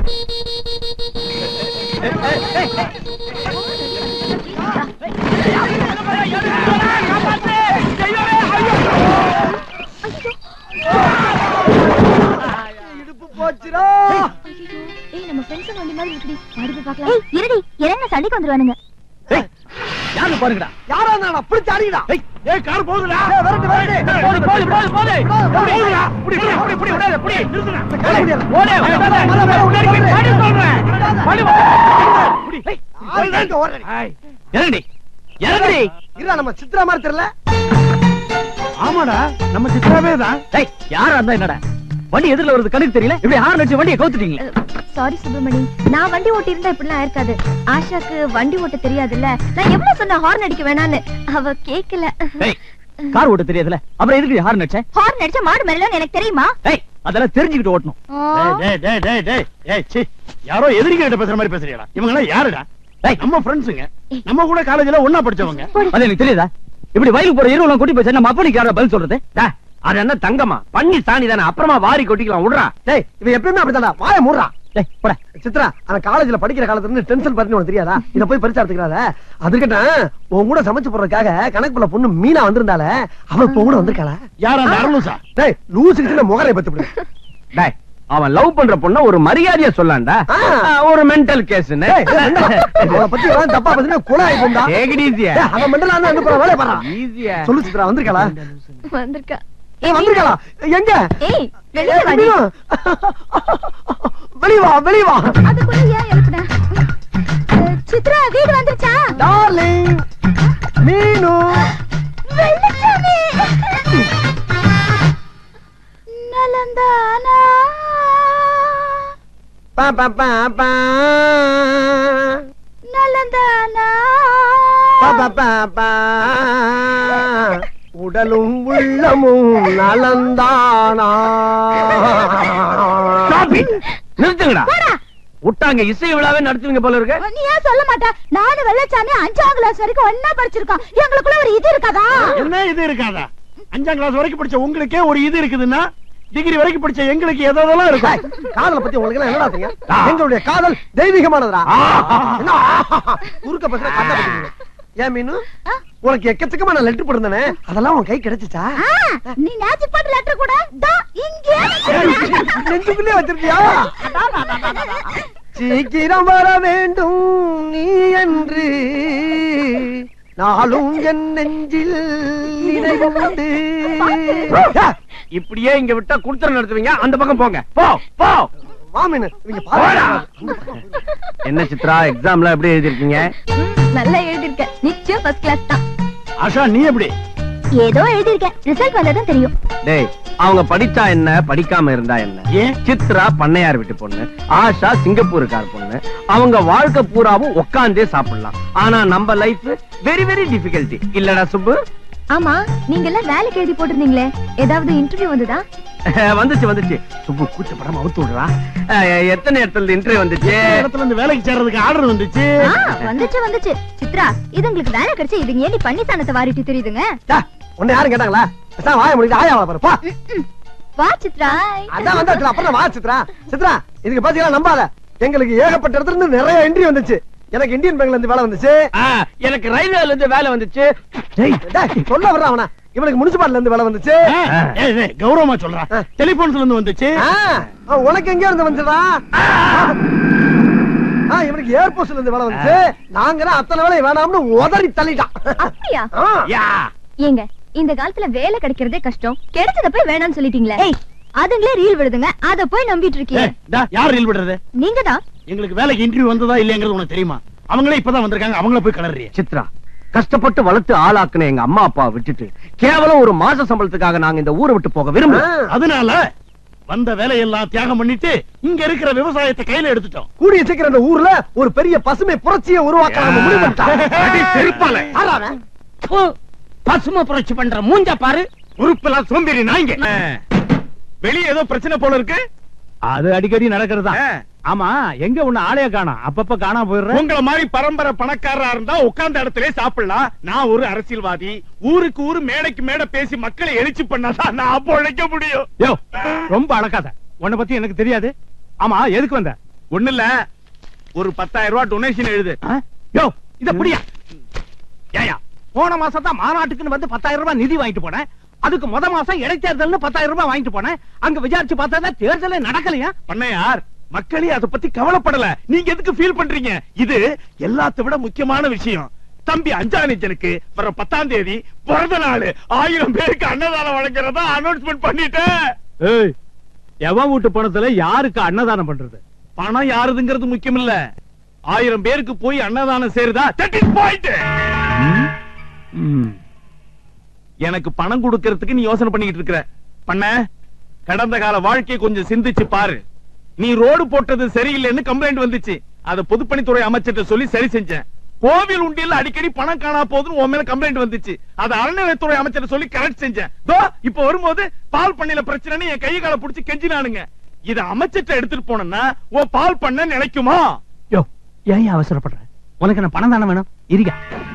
இடுப்பு போச்சுடா ஏய் நம்ம ஃப்ரெண்ட்ஸ் வண்டி மாதிரி இருக்குடி மாடி போய் பார்க்கலாம் ஏய் இருடி இறங்க சண்டைக்கு வந்துருவானுங்க யாரு பாருங்கடா யாரா இருந்தா பிடிச்சு அடிக்கடா ஏய் கார் போகுதுடா ஏய், விரட்டு, விரட்டு. போடு போடு போடு போடு போகுதுடா புடி புடி புடி புடி விடாத புடி நிறுத்துடா ஓடு விடாத முன்னாடி போய் பாடி சொல்றேன் பாடி புடி ஆளுதான் இங்க ஓடுறேன். ஏய் இறங்குடி இறங்குடி இருடா நம்ம சித்ரா மாதிரி தெரியல ஆமாடா நம்ம சித்ராவே தான் டேய் யாரா இருந்தா என்னடா வண்டி எதிரில வருது கணக்கு தெரியல இப்படி ஆறு லட்சம் வண்டியை கவுத்துட்டீங்களே சாரி சுப்பிரமணி நான் வண்டி ஓட்டி இருந்தா இப்படிலாம் இருக்காது ஆஷாக்கு வண்டி ஓட்ட தெரியாதுல்ல நான் எவ்வளவு சொன்ன ஹார்ன் அடிக்க வேணான்னு அவ கேக்கல டேய் கார் ஓட்ட தெரியாதுல அப்புறம் எதுக்கு ஹார்ன் அடிச்சேன் ஹார்ன் அடிச்சா மாடு மரலன்னு எனக்கு தெரியுமா டேய் அதெல்லாம் தெரிஞ்சுக்கிட்டு ஓட்டணும் டேய் டேய் டேய் டேய் ஏய் சி யாரோ எதிரிங்க கிட்ட பேசுற மாதிரி பேசுறீங்களா இவங்க எல்லாம் யாருடா டேய் நம்ம ஃப்ரெண்ட்ஸுங்க நம்ம கூட காலேஜ்ல ஒண்ணா படிச்சவங்க அது எனக்கு தெரியுதா இப்படி வயலுக்கு போற இருவெல்லாம் கூட்டி போய் நம்ம அப்பனுக்கு யாரா பதில் சொல்றது அது என்ன தங்கமா பண்ணி சாணி தானே அப்புறமா வாரி கொட்டிக்கலாம் விடுறா டேய் இவன் எப்பயுமே அப்படித்தான்டா வாய மூடுறா டேய் போட சித்ரா அந்த காலேஜ்ல படிக்கிற காலத்துல இருந்து டென்ஷன் பத்தி உனக்கு தெரியாதா இத போய் பரிசு எடுத்துக்கிறாத அதுக்கிட்ட உன் கூட சமைச்சு போடுறதுக்காக கணக்குல பொண்ணு மீனா வந்திருந்தால அவ இப்ப கூட வந்திருக்காளா யார் அந்த அருணுசா டேய் லூசுக்கு சின்ன முகரை பத்து விடு டேய் அவன் லவ் பண்ற பொண்ண ஒரு மரியாதையா சொல்லான்டா ஆ. ஆ, ஒரு மென்டல் கேஸ் டேய், டேய், என்னடா? அவளை பத்தி எல்லாம் தப்பா பத்தினா குழாய் போண்டா ஈஸியா டேய், அவன் மெண்டலா இருந்தா என்ன பண்ண வேலைய பாறா ஈஸியா சொல்லு சித்ரா வந்திருக்காளா வந்திருக்கா ஏய் வந்திருக்காளா எங்க ஏய் வெளிய வாடி மீனு. வெளிய வா வெளிய வா அதுக்குள்ள ஏன் எழுப்புன அஹ், சித்ரா வீடு வந்துருச்சா டார்லிங் மீனு வெள்ளச்சாமி நலந்தானா பா பா பா பா நலந்தானா பா பா பா பா உடலும் உள்ளமும் நலந்தானா Stop it. நிறுத்துங்கடா விட்டாங்க இசை விழாவே நடத்துவீங்க போல இருக்கு நீ ஏன் சொல்ல மாட்டா நானும் வெள்ளச்சாமி அஞ்சாம் கிளாஸ் வரைக்கும் ஒன்னா படிச்சிருக்கோம் எங்களுக்குள்ள ஒரு இது இருக்காதா என்ன இது இருக்காதா அஞ்சாம் கிளாஸ் வரைக்கும் படிச்ச உங்களுக்கே ஒரு இது இருக்குதுன்னா டிகிரி வரைக்கும் படிச்ச எங்களுக்கு எதெல்லாம் டேய், இருக்கும் காதலை பத்தி உங்களுக்கு எல்லாம் என்னடா தெரியும் எங்களுடைய காதல் தெய்வீகமானதுடா என்ன குறுக்க பசங்க கண்ட பத்திங்க ஏன் மீனு உனக்கு எக்கச்சக்கமான லெட்டர் போட்டிருந்தானே அதெல்லாம் உன் கை கிடைச்சுச்சா நீ மேஜிக் பாட்டு லெட்டர் கூட தா இங்கே நெஞ்சுக்குள்ளே வச்சிருக்கியா சீக்கிரம் வர வேண்டும் நீ என்று நாளும் என் நெஞ்சில் நினைவு உண்டு இப்படியே இங்க விட்டா குடுத்தரம் நடத்துவீங்க அந்த பக்கம் போங்க போ போ மாமின் இவங்க போடா. பாரு என்ன சித்ரா எக்ஸாம்ல எப்படி எழுதிருக்கீங்க நல்லா எழுதிருக்க நிச்சயம் ஃபர்ஸ்ட் கிளாஸ் தான் ஆஷா நீ எப்படி ஏதோ எழுதிருக்கேன் ரிசல்ட் வந்ததும் தெரியும் டேய் அவங்க படிச்சா என்ன படிக்காம இருந்தா என்ன ஏன் சித்ரா பண்ணையார் வீட்டு பொண்ணு ஆஷா சிங்கப்பூருக்கார் பொண்ணு அவங்க வாழ்க்கை பூராவும் உட்காந்தே சாப்பிடலாம் ஆனா நம்ம லைஃப் வெரி வெரி டிஃபிகல்ட்டி இல்லடா சுப்பு ஆமா நீங்க எல்லாம் வேலைக்கு எழுதி போட்டிருந்தீங்களே ஏதாவது இன்டர்வியூ வந்ததா வந்துச்சு வந்துச்சு சுப்பு கூச்சப்படாம அவுத்து விடுறா அஹ், எத்தனை இடத்துல இன்டர்வியூ வந்துச்சு இடத்துல இருந்து வேலைக்கு சேர்றதுக்கு ஆர்டர் வந்துச்சு ஆ, வந்துச்சு வந்துச்சு சித்ரா இது உங்களுக்கு வேலை கிடைச்சு இது ஏன் நீ பண்ணி சாணத்தை வாரிட்டு தெரியுதுங்க டா, உன்னை யாரும் கேட்டாங்களா பேசாம வாய முடியுது ஆயா பாரு போ வா சித்ரா அதான் வந்தாச்சு அப்புறம் வா சித்ரா சித்ரா இதுக்கு பாத்தீங்களா நம்பாத எங்களுக்கு ஏகப்பட்ட இடத்துல இருந்து நிறைய என்ட்ரி வந்துச்சு எனக்கு இந்தியன் பேங்க்ல இருந்து வேலை வந்துச்சு ஆ, எனக்கு ரயில்வேல இருந்து வேலை வந்துச்சு டேய், டேய், சொல்ல வர்றான் அவன இவனுக்கு முனிசிபாலிட்டில இருந்து வேலை வந்துச்சு ஆ, ஏய், ஏய், கௌரவமா சொல்றான் ஆ. டெலிபோன்ஸ்ல இருந்து வந்துச்சு ஆ, ஆ, உனக்கு எங்க இருந்து வந்துடா ஆ, இவனுக்கு ஏர்போர்ட்ல இருந்து வேலை வந்துச்சு நாங்க அத்தனை வேலை வேணாம்னு உதறி தள்ளிட்டான் அப்படியா ஆ. யா ஏங்க இந்த காலத்துல வேலை கிடைக்கிறதே கஷ்டம் கிடைச்சத போய் வேணாம்னு சொல்லிட்டீங்களே ஏய் அதுங்களே ரீல் விடுதுங்க அத போய் நம்பிட்டு இருக்கீங்க ஏய், டா, யார் ரீல் விடுறது நீங்க தான் எங்களுக்கு வேலைக்கு இன்டர்வியூ வந்ததா இல்லையாங்கிறது உனக்கு தெரியுமா அவங்களே இப்பதான் வந்திருக்காங்க அவங்கள போய் கலறிய சித்ரா கஷ்டப்பட்டு வளர்த்து ஆளாக்குன எங்க அம்மா அப்பா விட்டுட்டு கேவலம் ஒரு மாச சம்பளத்துக்காக நாங்க இந்த ஊரை விட்டு போக ஆ. விரும்புறோம் அதனால வந்த வேலையெல்லாம் தியாகம் பண்ணிட்டு இங்க இருக்கிற விவசாயத்தை கையில எடுத்துட்டோம் கூடிய சீக்கிரம் இந்த ஊர்ல ஒரு பெரிய பசுமை புரட்சியை உருவாக்க நம்ம முடிவு அடி செருப்பால. பண்ணிட்டான் பசுமை புரட்சி பண்ற மூஞ்ச பாரு உறுப்பெல்லாம் சோம்பேறி நாய்ங்க வெளிய ஏதோ பிரச்சனை போல இருக்கு அது அடிக்கடி நடக்கிறதா ஆமா எங்க உன்ன ஆளைய காணோம் அப்பப்ப காணாம போயிடுற உங்கள மாதிரி பரம்பரை பணக்காரரா இருந்தா உட்கார்ந்த இடத்திலே சாப்பிடலாம் நான் ஒரு அரசியல்வாதி ஊருக்கு ஊரு மேடைக்கு மேடை பேசி மக்களை எழுச்சி பண்ணாதான் நான் பொழைக்க முடியும் யோ ரொம்ப அழகாத உன்னை பத்தி எனக்கு தெரியாது ஆமா எதுக்கு வந்த ஒண்ணு இல்ல ஒரு பத்தாயிரம் ரூபாய் டொனேஷன் எழுது யோ இத புடியா ஏயா போன மாசம் தான் மாநாட்டுக்குன்னு வந்து பத்தாயிரம் ரூபாய் நிதி வாங்கிட்டு போனேன் அதுக்கு முத மாசம் இடைத்தேர்தல்னு பத்தாயிரம் ரூபாய் வாங்கிட்டு போனேன் அங்க விசாரிச்சு பார்த்தா தேர்தலே நடக்கலையா பண்ணையார் மக்களே அத பத்தி கவலைப்படல நீங்க எதுக்கு ஃபீல் பண்றீங்க இது எல்லாத்த விட முக்கியமான விஷயம் தம்பி அஞ்சானிஜனுக்கு வர பத்தாம் தேதி பிறந்த நாள் ஆயிரம் பேருக்கு அன்னதானம் வழங்குறதா அனௌன்ஸ்மெண்ட் பண்ணிட்டேன் ஏய் எவன் வீட்டு பணத்துல யாருக்கு அன்னதானம் பண்றது பணம் யாருதுங்கிறது முக்கியம் இல்ல ஆயிரம் பேருக்கு போய் அன்னதானம் சேருதா தட் இஸ் பாயிண்ட் எனக்கு பணம் கொடுக்கறதுக்கு நீ யோசனை பண்ணிக்கிட்டு இருக்கிற பண்ண கடந்த கால வாழ்க்கையை கொஞ்சம் சிந்திச்சு பாரு நீ ரோடு போட்டது சரியில்லைன்னு கம்ப்ளைண்ட் வந்துச்சு அத பொதுப்பணித்துறை அமைச்சர்ட்ட சொல்லி சரி செஞ்சேன் கோவில் உண்டியல்ல அடிக்கடி பணம் காணா போகுதுன்னு உன் மேல கம்ப்ளைண்ட் வந்துச்சு அத அறநிலையத்துறை அமைச்சர் சொல்லி கரெக்ட் செஞ்சேன் தோ இப்ப வரும்போது பால் பண்ணையில பிரச்சனைன்னு என் கை காலை புடிச்சு கெஞ்சினானுங்க இத அமைச்சர்ட்ட எடுத்துட்டு போனேன்னா உன் பால் பண்ண நினைக்குமா யோ ஏன் அவசரப்படுற உனக்கு என்ன பணம் தானே வேணும் இருக்க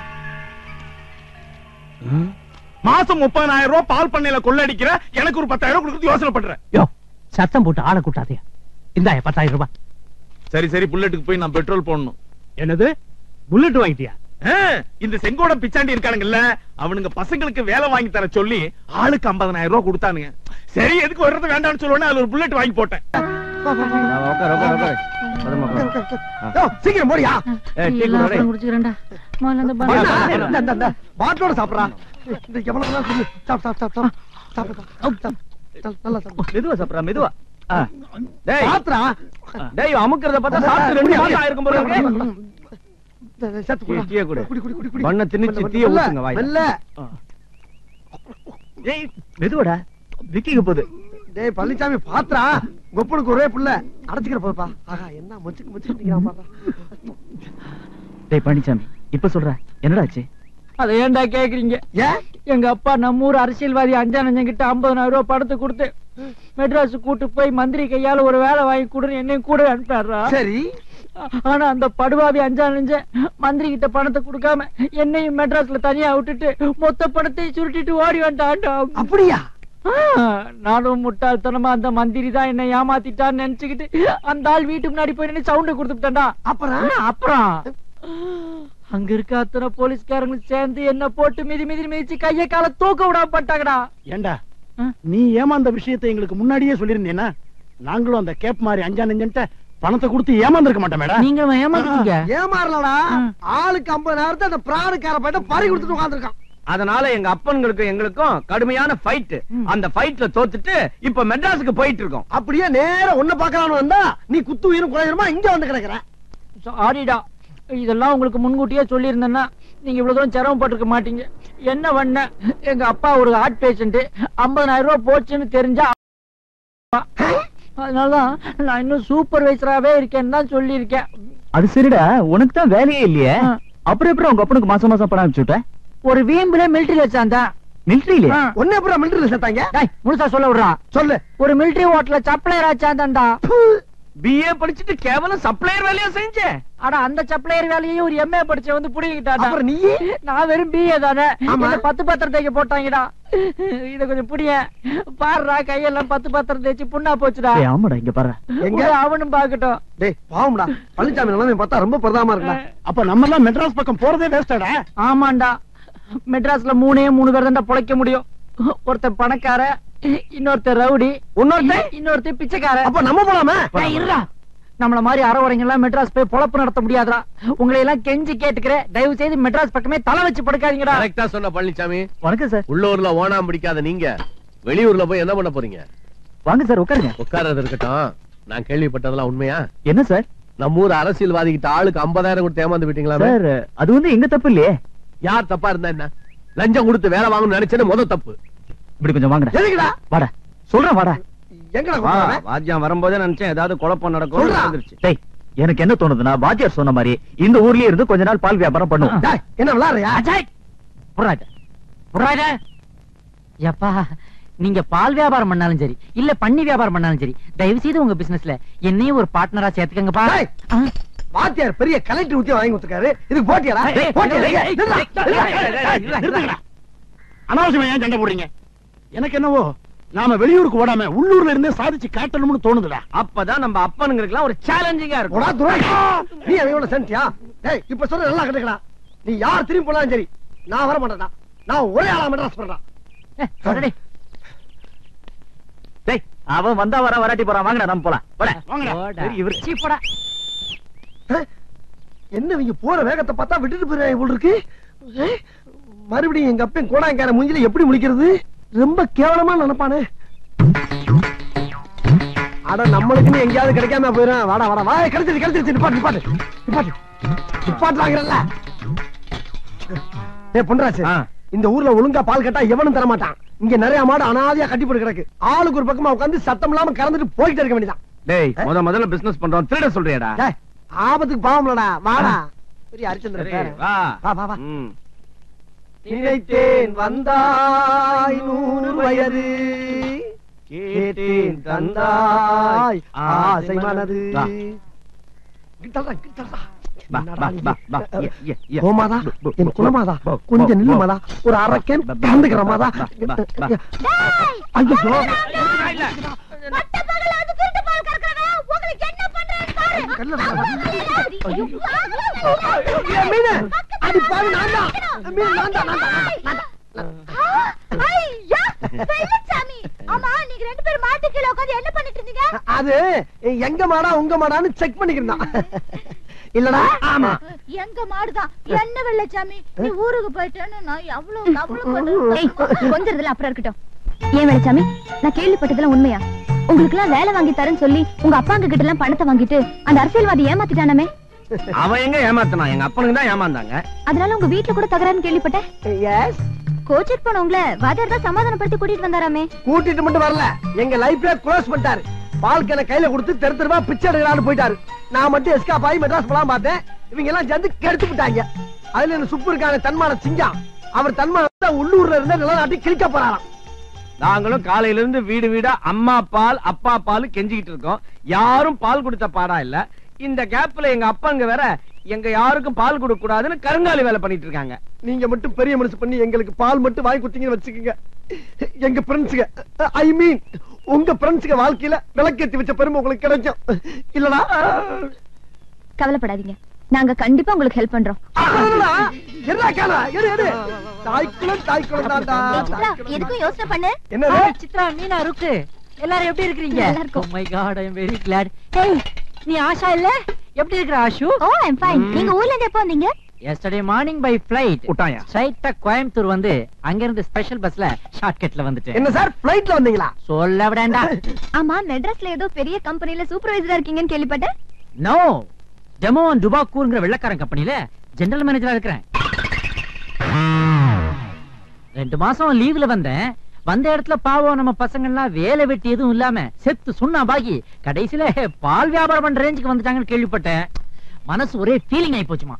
மாசம் முப்பதாயிரம் ரூபாய் பால் பண்ணையில கொள்ளடிக்கிற எனக்கு ஒரு பத்தாயிரம் ரூபாய் கொடுத்து யோசனை பண்றேன் யோ சத்தம் போட்டு ஆளை கூட்டாதே இந்தாய பத்தாயிரம் ரூபாய் சரி சரி புல்லட்டுக்கு போய் நான் பெட்ரோல் போடணும் என்னது புல்லட் வாங்கிட்டியா ஆ, இந்த செங்கோடம் பிச்சாண்டி இருக்கானுங்கல்ல அவனுங்க பசங்களுக்கு வேலை வாங்கி தர சொல்லி ஆளுக்கு 50000 ரூபாய் கொடுத்தானுங்க சரி எதுக்கு வர்றது வேண்டாம்னு சொல்லுவேன் அதுல ஒரு புல்லட் வாங்கி போட்டேன் உட்காரு உட்காரு உட்காரு பதமா உட்காரு. யோ, சீக்கிரம் போடியா ஏய், டீ குடு, டேய். குடிச்சுக்கிறேன்டா முதல்ல இந்த பண்ணா, பணம் இந்த, இந்த, இந்த, பாட்டிலோட சாப்பிடுறா இந்த எவ்வளவு நேரம் சொல்லு. சாப்பிடு, சாப்பிடு, சாப்பிடு, சாப்பிடு, சாப்பிடு, சாப்பிடு. நல்லா சாப்பிடு. மெதுவா சாப்பிடுறா மெதுவா ஆ. டேய் சாப்பிடுறா. டேய் அமுக்குறத பார்த்தா சாப்பிட்டு ரெண்டு மாசம் ஆயிருக்கும் போல இருக்கு இந்த, இந்த, சேர்த்து குடிடா. டீயை குடு. குடி, குடி, குடி, குடி. மண்ணை திணிச்சு மெல்ல, டீயை மெல்ல, ஊத்துங்க வாயில. மெல்ல. டேய் மெதுவாடா விக்கிக்க போகுது டேய் பழனிசாமி பாத்துறா கொப்பனுக்கு ஒரே புள்ள அடைச்சுக்கிற போப்பா ஆஹா என்ன மச்சுக்கு மச்சுக்கு நிக்கிறான் பாருடா. டேய் பழனிசாமி இப்ப சொல்ற என்னடா ஆச்சு அதை ஏன்டா கேக்குறீங்க ஏன் எங்க அப்பா நம்ம ஊர் அரசியல்வாதி அஞ்சானஞ்சன் கிட்ட ஐம்பதனாயிரம் ரூபாய் பணத்தை கொடுத்து மெட்ராஸ் கூட்டு போய் மந்திரி கையால ஒரு வேலை வாங்கி கொடுன்னு என்னையும் கூட அனுப்பிடுறா சரி ஆனா அந்த படுவாவி அஞ்சானஞ்ச மந்திரி கிட்ட பணத்தை கொடுக்காம என்னையும் மெட்ராஸ்ல தனியா விட்டுட்டு மொத்த பணத்தையும் சுருட்டிட்டு ஓடி வந்துட்டான்டா அப்படியா ஆ, நானும் முட்டாள்தனமா அந்த மந்திரி தான் என்ன ஏமாத்திட்டான்னு நினைச்சுக்கிட்டு அந்த ஆள் வீட்டு முன்னாடி போய் நின்னு சவுண்ட் கொடுத்துட்டேன்டா அப்புறம் அப்புறம் அங்க இருக்க அத்தனை போலீஸ்காரங்களும் சேர்ந்து என்ன போட்டு மிதி மிதி மிதிச்சு கைய கால தூக்க விடாம பண்ணிட்டாங்கடா ஏண்டா ஆ? நீ ஏமாந்த விஷயத்தை எங்களுக்கு முன்னாடியே சொல்லிருந்தேனா நாங்களும் அந்த கேப் மாதிரி அஞ்சா நெஞ்சன்ட்ட பணத்தை கொடுத்து ஏமாந்துருக்க மாட்டோம் மேடம் நீங்க ஏமாத்தீங்க ஏமாறலடா ஆ. ஆளுக்கு ஐம்பது நேரத்தை அந்த பிராணுக்கார போயிட்டு பறி கொடுத்துட்டு உட்காந்துருக்கான் அதனால எங்க அப்பன்களுக்கும் எங்களுக்கும் கடுமையான ஃபைட் அந்த ஃபைட்ல தோத்துட்டு இப்ப மெட்ராஸுக்கு போயிட்டு இருக்கோம் அப்படியே நேரா ஒண்ணு பாக்கலாம்னு வந்தா நீ குத்து உயிரும் குறையுமா இங்க வந்து கிடக்குற சாரிடா இதெல்லாம் உங்களுக்கு முன்கூட்டியே சொல்லியிருந்தேன்னா நீங்க இவ்வளவு தூரம் சிரமப்பட்டிருக்க மாட்டீங்க என்ன பண்ண எங்க அப்பா ஒரு ஹார்ட் பேஷண்ட் ஐம்பதாயிரம் ரூபாய் போச்சுன்னு தெரிஞ்சா அதனாலதான் நான் இன்னும் சூப்பர்வைசராவே இருக்கேன்னு தான் சொல்லியிருக்கேன் அது சரிடா உனக்கு தான் வேலையே இல்லையே ஆ. அப்புறம் எப்படி உங்க அப்பனுக்கு மாசம் மாசம் பணம் அனுப்பிச்சு விட்ட ஒரு வீம்புல மிலிட்டரியில சேர்ந்தா மிலிட்டரியில ஒண்ணு அப்புறம் மிலிட்டரியில சேர்த்தாங்க டேய், முழுசா சொல்ல விடுறா சொல்லு ஒரு மிலிட்டரி ஹோட்டல்ல சப்ளையர் ஆச்சாந்தான்டா பிஏ படிச்சுட்டு கேவலம் சப்ளையர் வேலையா செஞ்சேன் ஆனா அந்த சப்ளையர் வேலையையும் ஒரு எம்ஏ படிச்ச வந்து புடிங்கிட்டாடா அப்புறம் நீ நான் வெறும் பிஏ தானே ஆமா. என்ன பத்து பத்திரம் தேய்க்க போட்டாங்கடா இத கொஞ்சம் புடிய பாருடா கையெல்லாம் பத்து பத்திரம் தேய்ச்சி புண்ணா போச்சுடா ஏய், ஆமாடா இங்க பாரு எங்க விடு, அவனும் பாக்கட்டும் டேய் பாவம்டா பழனிசாமி நிலைமை பார்த்தா ரொம்ப பிரதாமா இருக்குடா அப்ப நம்ம எல்லாம் மெட்ராஸ் பக்கம் போறதே வேஸ்டடா ஆமாண்டா மெட்ராஸ்ல மூணே மூணு பேர் தான் பொழைக்க முடியும் ஒருத்தன் பணக்கார இன்னொருத்தன் ரவுடி இன்னொருத்தன்? இன்னொருத்தன் பிச்சைக்கார அப்ப நம்ம போலாமே டேய், இருடா நம்மள மாதிரி அறவரைங்க எல்லாம் மெட்ராஸ் போய் பொழப்பு நடத்த முடியாதுடா உங்களை எல்லாம் கெஞ்சி கேட்டுக்கிறேன் தயவு செய்து மெட்ராஸ் பக்கமே தலை வச்சு படுக்காதீங்கடா கரெக்டா சொன்ன பழனிசாமி வணக்கம் சார் உள்ளூர்ல ஓணாம் பிடிக்காத நீங்க வெளியூர்ல போய் என்ன பண்ண போறீங்க வாங்க சார் உட்காருங்க உட்கார்றது இருக்கட்டும் நான் கேள்விப்பட்டதெல்லாம் உண்மையா என்ன சார் நம்ம ஊர் அரசியல்வாதி கிட்ட ஆளுக்கு 50000 கொடுத்து ஏமாந்து விட்டீங்களா சார் அது வந்து எங்க தப்பு இல்லையே யார் தப்பா இருந்தா என்ன லஞ்சம் கொடுத்து வேலை வாங்கணும்னு நினைச்சது முத தப்பு இப்படி கொஞ்சம் வாங்கடா எதுக்குடா வாடா சொல்றேன் வாடா எங்கடா வா, கூப்பிடுற? வாத்தியான் வரும்போதே நினைச்சேன் ஏதாவது குழப்பம் நடக்கும் சொல்றா. நடந்துருச்சு. டேய் எனக்கு என்ன தோணுதுன்னா வாத்தியார் சொன்ன மாதிரி இந்த ஊர்லயே இருந்து கொஞ்ச நாள் பால் வியாபாரம் பண்ணுவோம் டேய், என்ன விளையாடுறியா அஜய் புறாத புறாத எப்பா நீங்க பால் வியாபாரம் பண்ணாலும் சரி இல்ல பண்ணி வியாபாரம் பண்ணாலும் சரி தயவு செய்து உங்க பிசினஸ்ல என்னையும் ஒரு பார்ட்னரா சேர்த்துக்கங்கப்பா டேய். ஆ. வாத்தியார் பெரிய கலெக்டர் ஊத்தி வாங்கி கொடுத்துருக்காரு இதுக்கு போட்டியாடா டேய், போட்டியா டேய், டேய், நில்லுடா, டேய், நில்லுடா. டேய், டேய், டேய், டேய், நிறுத்துங்கடா. அனாவசியமா ஏன் சண்டை போடுறீங்க எனக்கு என்னவோ நாம வெளியூருக்கு ஓடாம உள்ளூர்ல இருந்தே சாதிச்சு காட்டணும்னு தோணுதுடா அப்பதான் நம்ம அப்பனுங்களுக்குலாம் ஒரு சேலஞ்சிங்கா போடா இருக்கும் துரை நீ அவையோட சென்டியா டேய் இப்ப சொல்ற நல்லா கட்டுக்கடா நீ யார் திரும்பி போனாலும் சரி நான் வர மாட்டேன்டா நான் ஒரே ஆளா மெட்ராஸ் பண்றேன் ஏ, சொல்லுடி. டேய் அவன் வந்தா வர வராட்டி போறான் வாங்கடா நம்ம போலாம் போடா. வாங்கடா போடா. சரி, இவரு. சீ, போடா. என்ன இவங்க போற வேகத்தை பார்த்தா விட்டுட்டு போயிடுறாங்க போல இருக்கு ஏ, மறுபடியும் எங்க அப்பன் கோடாங்கார மூஞ்சில எப்படி முழிக்கிறது ரொம்ப கேவலமா நினைப்பானே அட நம்மளுக்குன்னு எங்கேயாவது கிடைக்காம போயிடும் வாடா வாடா வா கிடைச்சிருச்சு கிடைச்சிருச்சு நிப்பாட்டு நிப்பாட்டு நிப்பாட்டு நிப்பாட்டுறாங்கல்ல ஏ பொன்ராஜ் ஆ. இந்த ஊர்ல ஒழுங்கா பால் கட்டா எவனும் தர மாட்டான் இங்க நிறைய மாடு அனாதையா கட்டி போட்டு கிடக்கு ஆளுக்கு ஒரு பக்கமா உட்கார்ந்து சத்தம் இல்லாம கறந்துட்டு போயிட்டு இருக்க வேண்டியதான் டேய் முத முதல்ல பிசினஸ் பண்றோம் திருட சொல்றியாடா டேய், ஆபத்துக்கு பாவம்லடா வாடா பெரிய ஹரிச்சந்திர சரி, பேரு வா வா வா வா ம். நினைத்தேன் வந்தாய் நூறு வயது கேட்டேன் தந்தாய் ஆசை மனது வா. கிட்டல்றா, கிட்டல்றா. வா, என்னடா வா, நீ? வா, வா. ஏ, ஏ, ஏ. கோமாதா பு, பு, என் பு, குலமாதா பு, கொஞ்சம் பு, நில்லுமாதா பு, ஒரு அரக்கன் பு, பு, கலந்துக்கிறமாதா பு, பு, பு, பு. ஐயோ பட்ட பகல வந்து திருட்டு பால் கறக்குறவன் உங்களுக்கு என்ன பண்றேன்னு பாரு ஏய், மீனு, அடி பாவி, நான் தான். மீனு, நான் தான், நான் தான், நான் தான். ஐயா வெள்ளச்சாமி ஆமா நீங்க ரெண்டு பேரும் மாட்டு கீழ உட்கார்ந்து என்ன பண்ணிட்டு இருந்தீங்க அது எங்க மாடா உங்க மாடான்னு செக் பண்ணிக்கிறான் இல்லடா ஆமா எங்க மாடுதான் என்ன வெள்ளச்சாமி நீ ஊருக்கு போயிட்டேன்னு நான் எவ்வளவு கவலைப்படுறேன் கொஞ்சம் அப்புறம் இருக்கட்டும் ஏன் வெள்ளச்சாமி நான் கேள்விப்பட்டதெல்லாம் உண்மையா உங்களுக்கு எல்லாம் வேலை வாங்கி தரேன்னு சொல்லி உங்க அப்பாங்க கிட்ட எல்லாம் பணத்தை வாங்கிட்டு அந்த அரசியல்வாதி ஏமாத்திட்டானமே அவன் எங்க ஏமாத்தினான் எங்க அப்பனுக்கு தான் ஏமாந்தாங்க அதனால உங்க வீட்டுல கூட தகராறுன்னு கேள்விப்பட்டேன் எஸ் கோச்சிட்டு போனவங்கள வாத்தியார் தான் சமாதானப்படுத்தி கூட்டிட்டு வந்தாராமே கூட்டிட்டு மட்டும் வரல எங்க லைஃப்ல க்ளோஸ் பண்ணிட்டாரு பால் கேன கையில கொடுத்து தெரு தெருவா பிச்சை எடுக்கலாம்னு போயிட்டாரு நான் மட்டும் எஸ்கா ஆகி மெட்ராஸ் போலாம் பார்த்தேன் இவங்க எல்லாம் சேர்ந்து கெடுத்து விட்டாங்க அதுல என்ன சுப்பு இருக்கான தன்மான சிங்கம் அவர் தன்மான உள்ளூர்ல இருந்து நிலநாட்டி கிழிக்க போறாராம் நாங்களும் காலையில இருந்து வீடு வீடா அம்மா பால் அப்பா பால் கெஞ்சிக்கிட்டு இருக்கோம் யாரும் பால் கொடுத்த பாடா இல்ல இந்த கேப்ல எங்க அப்பங்க வேற எங்க யாருக்கும் பால் கொடுக்க கூடாதுன்னு கருங்காலி வேலை பண்ணிட்டு இருக்காங்க நீங்க மட்டும் பெரிய மனசு பண்ணி எங்களுக்கு பால் மட்டும் வாங்கி கொடுத்தீங்கன்னு வச்சுக்கோங்க எங்க ஃப்ரெண்ட்ஸுங்க ஐ மீன் உங்க ஃப்ரெண்ட்ஸுங்க வாழ்க்கையில விளக்கேத்தி வச்ச பெருமை உங்களுக்கு கிடைக்கும் இல்லடா கவலைப்படாதீங்க நாங்க கண்டிப்பா உங்களுக்கு ஹெல்ப் பண்றோம் அடடடா, என்னடா கேளா எடு எடு தாய்க்குளம் தாய்க்குளம் தான்டா எதுக்கும் யோசனை பண்ணு என்னது சித்ரா மீனா ருக்கு எல்லாரும் எப்படி இருக்கீங்க நல்லா இருக்கோம். My god I am very glad hey நீ ஆஷா இல்ல எப்படி இருக்கிற ஆஷு ஓ ஐம் ஃபைன் நீங்க ஊர்ல இருந்து எப்போ வந்தீங்க எஸ்டர்டே மார்னிங் பை ஃளைட் விட்டாயா ஸ்ட்ரைட்டா கோயம்புத்தூர் வந்து அங்க இருந்து ஸ்பெஷல் பஸ்ல ஷார்ட்கட்ல வந்துட்டேன் என்ன சார் பிளைட்ல வந்தீங்களா சொல்ல விடேன்டா ஆமா மெட்ராஸ்ல ஏதோ பெரிய கம்பெனில சூப்பர்வைசரா இருக்கீங்கன்னு கேள்விப்பட்டேன் நோ டெமோ டுபாக்கூர்ங்கிற வெள்ளக்காரன் கம்பெனில ஜெனரல் மேனேஜரா இருக்கிறேன் ரெண்டு மாசம் லீவ்ல வந்தேன் வந்த இடத்துல பாவம் நம்ம பசங்க எல்லாம் வேலை வெட்டி எதுவும் இல்லாம செத்து சுண்ணா பாக்கி கடைசியில பால் வியாபாரம் பண்ற ரேஞ்சுக்கு வந்துட்டாங்கன்னு கேள்விப்பட்டேன் மனசு ஒரே ஃபீலிங் ஆயி போச்சுமா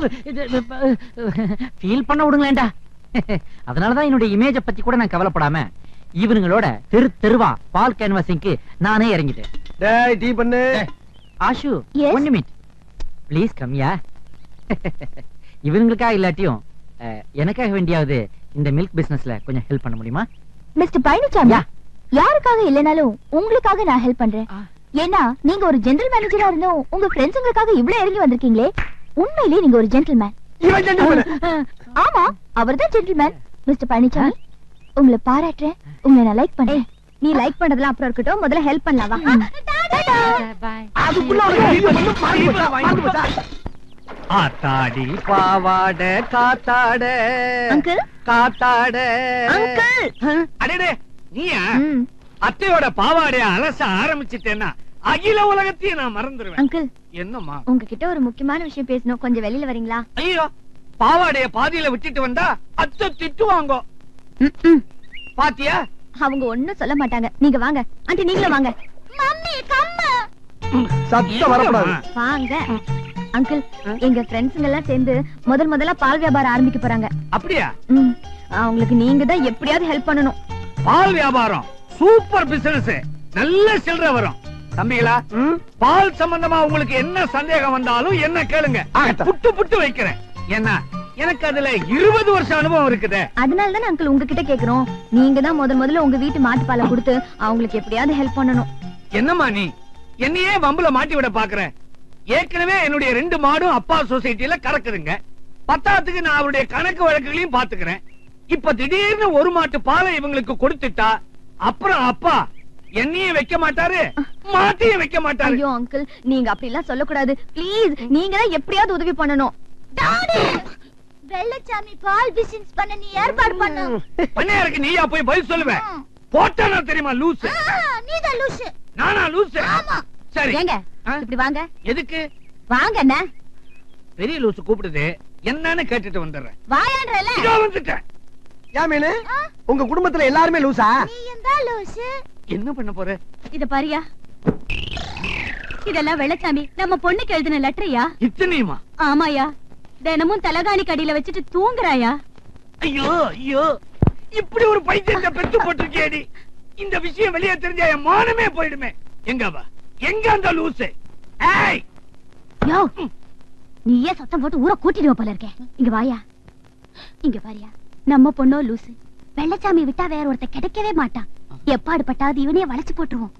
ஃபீல் பண்ண விடுங்களேன்டா அதனாலதான் என்னுடைய இமேஜ பத்தி கூட நான் கவலைப்படாம இவனுங்களோட தெரு தெருவா பால் கேன்வாசிங்க்கு நானே இறங்கிட்டேன் டேய் டீ பண்ணு Ashu Yes? One minute please கம்யா இவங்களுக்காக இல்லாட்டியும் அஹ், எனக்காக வேண்டியாவது இந்த மில்க் பிசினஸ்ல கொஞ்சம் ஹெல்ப் பண்ண முடியுமா மிஸ்டர் பழனிசாமி Yeah. யாருக்காக இல்லனாலும் உங்களுக்காக நான் ஹெல்ப் பண்றேன் ஏன்னா நீங்க ஒரு ஜெனரல் மேனேஜரா இருந்தும் உங்க ஃப்ரெண்ட்ஸுங்களுக்காக இவ்ளோ இறங்கி வந்திருக்கீங்களே உண்மையிலேயே நீங்க ஒரு ஜென்டில்மேன் இவன் gentleman. ஆமா அவர்தான் ஜென்டில்மேன் மிஸ்டர் பழனிசாமி உங்களை பாராட்டுறேன் உங்களை நான் லைக் பண்றேன் நீ லைக் பண்றதெல்லாம் அப்புறம் இருக்கட்டும் முதல்ல ஹெல்ப் பண்ணலாம் வா அதுக்குள்ள அவனுக்கு video பண்ணு, மறந்து போச்சா, மறந்து போச்சா? ஆத்தாடி பாவாட காத்தாட அங்கிள் காத்தாட அங்கிள் அடடே நீயா ம், அத்தையோட பாவாடைய அலச ஆரம்பிச்சிட்டேன்னா அகில உலகத்தையும் நான் மறந்துடுவேன் அங்கிள் என்னம்மா உங்ககிட்ட ஒரு முக்கியமான விஷயம் பேசணும் கொஞ்சம் வெளியில வரீங்களா ஐயோ பாவாடைய பாதியில விட்டுட்டு வந்தா அத்தை திட்டுவாங்க ம், ம். பாத்தியா அவங்க ஒண்ணும் சொல்ல மாட்டாங்க நீங்க வாங்க ஆண்டி நீங்களும் வாங்க மம்மி கம்மா சத்தம் வரக்கூடாது வாங்க அங்கிள் எங்க ஃப்ரெண்ட்ஸுங்க எல்லாம் சேர்ந்து முதல் முதல்ல பால் வியாபாரம் ஆரம்பிக்க போறாங்க அப்படியா ம், அவங்களுக்கு நீங்க தான் எப்படியாவது ஹெல்ப் பண்ணணும் பால் வியாபாரம் சூப்பர் பிசினஸ் நல்ல சில்லற வரும் தம்பிகளா ம்? பால் சம்பந்தமா உங்களுக்கு என்ன சந்தேகம் வந்தாலும் என்ன கேளுங்க ஆகட்டும். புட்டு புட்டு வைக்கிறேன் என்ன எனக்கு அதுல இருபது வருஷம் அனுபவம் இருக்குதே அதனால தான் அங்கிள் உங்ககிட்ட கேக்குறோம் நீங்க தான் முதல் முதல்ல உங்க வீட்டு மாட்டு பாலை கொடுத்து அவங்களுக்கு எப்படியாவது ஹெல்ப் பண்ணணும் என்னம்மா நீ என்னையே வம்புல மாட்டி விட பாக்குற ஏற்கனவே என்னுடைய ரெண்டு மாடும் அப்பா சொசைட்டில கறக்குதுங்க பத்தாத்துக்கு நான் அவருடைய கணக்கு வழக்குகளையும் பாத்துக்கிறேன் இப்ப திடீர்னு ஒரு மாட்டு பாலை இவங்களுக்கு கொடுத்துட்டா அப்புறம் அப்பா என்னையும் வைக்க மாட்டாரு மாட்டையும் வைக்க மாட்டாரு ஐயோ அங்கிள் நீங்க அப்படி எல்லாம் சொல்லக்கூடாது ப்ளீஸ் நீங்க தான் எப்படியாவது உதவி பண்ணணும் வெள்ளச்சாமி பால் பிசினஸ் பண்ண நீ ஏற்பாடு பண்ணு பண்ணையாருக்கு நீயா போய் பதில் சொல்லுவேன் போட்டானா தெரியுமா லூசு நீதான் லூசு நானா லூசு சரி ஏங்க ஆ? இப்படி வாங்க எதுக்கு வாங்க அண்ணா பெரிய லூசு கூப்பிடுது என்னன்னு கேட்டுட்டு வந்துடுறேன் வாயான்றல இதோ வந்துட்டேன் ஏன் மீனு உங்க குடும்பத்துல எல்லாருமே லூசா நீ எந்தா லூசு என்ன பண்ண போற இத பாரியா இதெல்லாம் வெள்ளச்சாமி நம்ம பொண்ணுக்கு எழுதின லெட்டரையா இத்தனையுமா ஆமாயா தினமும் தலகாணி கடியில வச்சுட்டு தூங்குறாயா ஐயோ ஐயோ இப்படி ஒரு பைத்தியத்தை பெத்து போட்டிருக்கியேடி இந்த விஷயம் வெளியே தெரிஞ்சா என் மானமே போயிடுமே எங்க அவ எங்க அந்த லூசு ஏய் யோ நீயே சத்தம் போட்டு ஊரை கூட்டிடுவ போல இருக்கே இங்க வாயா இங்க பாரியா நம்ம பொண்ணோ லூசு வெள்ளச்சாமி விட்டா வேற ஒருத்த கிடைக்கவே மாட்டான் எப்பாடு பட்டாவது இவனே வளைச்சு போட்டுருவோம்